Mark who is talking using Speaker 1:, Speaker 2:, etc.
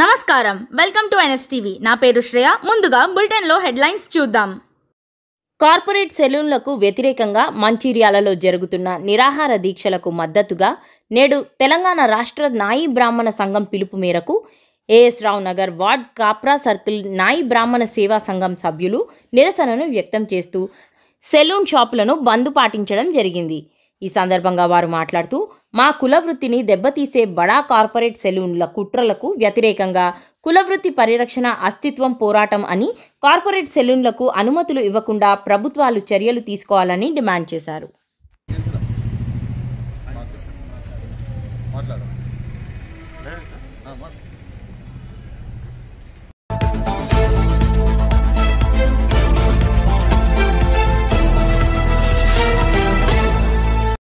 Speaker 1: నమస్కారం welcome to NSTV నా పేరు శ్రేయ ముందుగా బులెటిన్లో హెడ్లైన్స్ చూద్దాం
Speaker 2: కార్పొరేట్ సెలూన్లకు వ్యతిరేకంగా మంచిర్యాలలో జరుగుతున్న నిరాహార దీక్షలకు మద్దతుగా నేడు తెలంగాణ రాష్ట్ర నాయి బ్రాహ్మణ సంఘం పిలుపు మేరకు ఏఎస్ రావు నగర్ వార్డ్ కాప్రా సర్కిల్ నాయి బ్రాహ్మణ సేవా సంఘం సభ్యులు నిరసనను వ్యక్తం చేస్తూ సెలూన్ షాపులను బంద్ పాటించడం జరిగింది ఈ సందర్భంగా వారు మాట్లాడుతూ మా కులవృత్తిని దెబ్బతీసే బడా కార్పొరేట్ సెలూన్ల కుట్రలకు వ్యతిరేకంగా కులవృత్తి పరిరక్షణ అస్తిత్వం పోరాటం అని కార్పొరేట్ సెలూన్లకు అనుమతులు ఇవ్వకుండా ప్రభుత్వాలు చర్యలు తీసుకోవాలని డిమాండ్ చేశారు
Speaker 3: మాట్లాడు